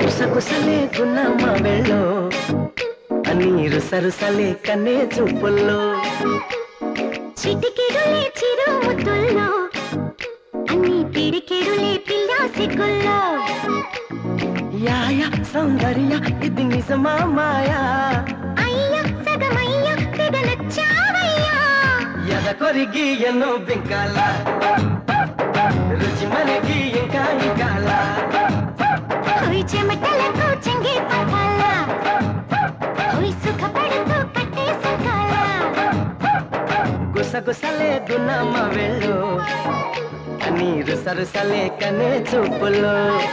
గుసగుసలే గున్నమ్మ వెళ్ళో నీరు సరుసలే కన్నే చూపుల్లో చిటికెడులే చిరు ముద్దుల్లో అన్ని పిడికెడులే పిల్ల సిగ్గుల్లో యాయ సౌందర్య ఇది నిజమా మాయా అయ్య సగమయ్య తెగ నచ్చావయ్యా ఎద కొరిగి ఎన్నో బింకాల రుచి మనకి ఇంకా ఇంకాల హోయ్ చెమటలకు చెంగి పట్టాల హోయ్ సుఖపడుతూ కట్టే సుఖాల గుసగుసలే గున్నమ్మ వెళ్ళు నీరు సరుసలే కన్నే చూపుల్లో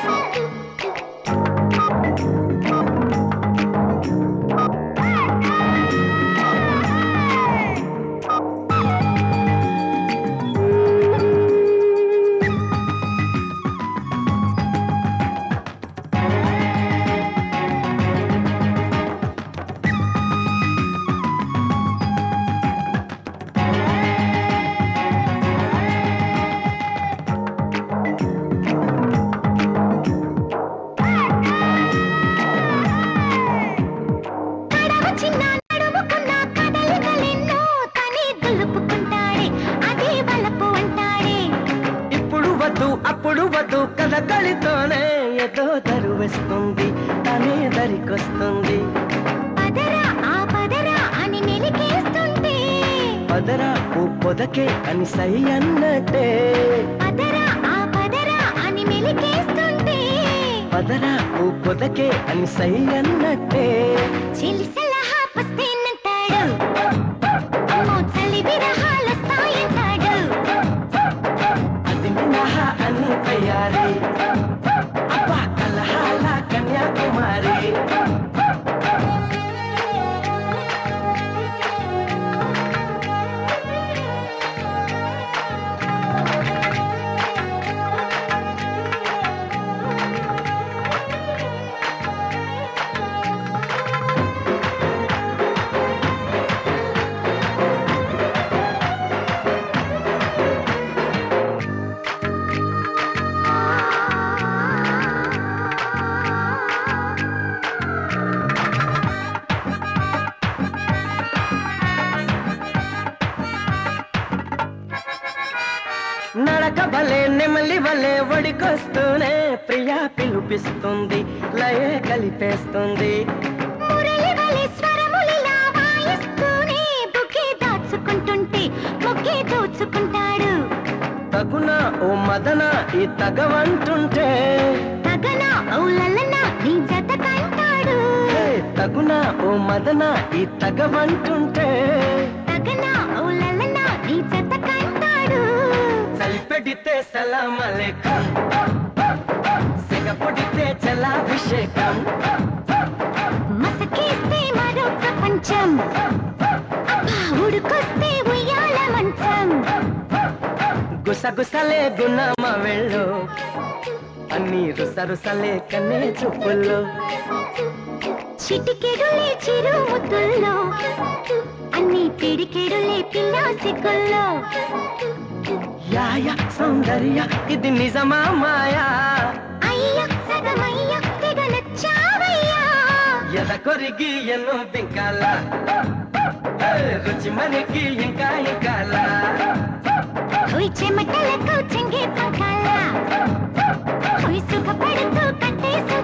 కడవ చిన్న నడుముకున్న కదలికలెన్నో తనే దులుపుకుంటాడే అదే వలపు అంటాడే ఇప్పుడు వద్దు అప్పుడు వద్దు కథకళితోనే ఏదో దరువేస్తుంది తనే దరికొస్తుంది పదరా ఆ పదరా అని మెలికేస్తుంటే పదరా ఓ పొదకే అని సై అన్నట్టే పదరా ఆ పదరా అని మెలికేస్తుంటే పదరా ఓ పొదకే అని సై అన్నట్టే చెలి సలహా పస్తేనంటాడు అమ్మో చలి విరహాలొస్తాయంటాడు అది మినహా అని తయారీ అబ్బా కలహాల కన్యాకుమారి నడక భలే నెమలి వలే ఒడికొస్తూనే ప్రియా పిలుపిస్తుంది లయే కలిపేస్తుంది మురళి వలె స్వరములిలా వాయిస్తూనే బుకే దాచుకుంటుంటే మొక్కే దోచుకుంటాడు తగున ఓ మదన ఈ తగవంటుంటే తగన ఔలలన నీ జత కంటాడు హే, తగున ఓ మదన ఈ తగవంటుంటే తగన ఔలలన నీ జత కంటాడు చలిపెడితే సలామలేకం సిగపొడితే జలాభిషేకం మసకేస్తే మరో ప్రపంచం అబ్బా ఉడుకొస్తే ఉయ్యాల మంచం గుసగుసలే గుణమ వెళ్ళు అన్ని రుసరుసలే కన్నే చూపుల్లో చిటికెడులే చిరు ముద్దుల్లో అన్ని పిడికెడులే పిల్ల సిగ్గుల్లో యాయ సౌందర్య ఇది నిజమా మాయా అయ్య సగమయ్య తెగ నచ్చావయ్యా ఎద కొరిగి ఎన్నో బింకాల ఏ, రుచి మనకి ఇంకా ఇంకాల హోయ్ చెమటలకు చెంగే పకాల హోయ్ సుఖపడుతూ కట్టేసు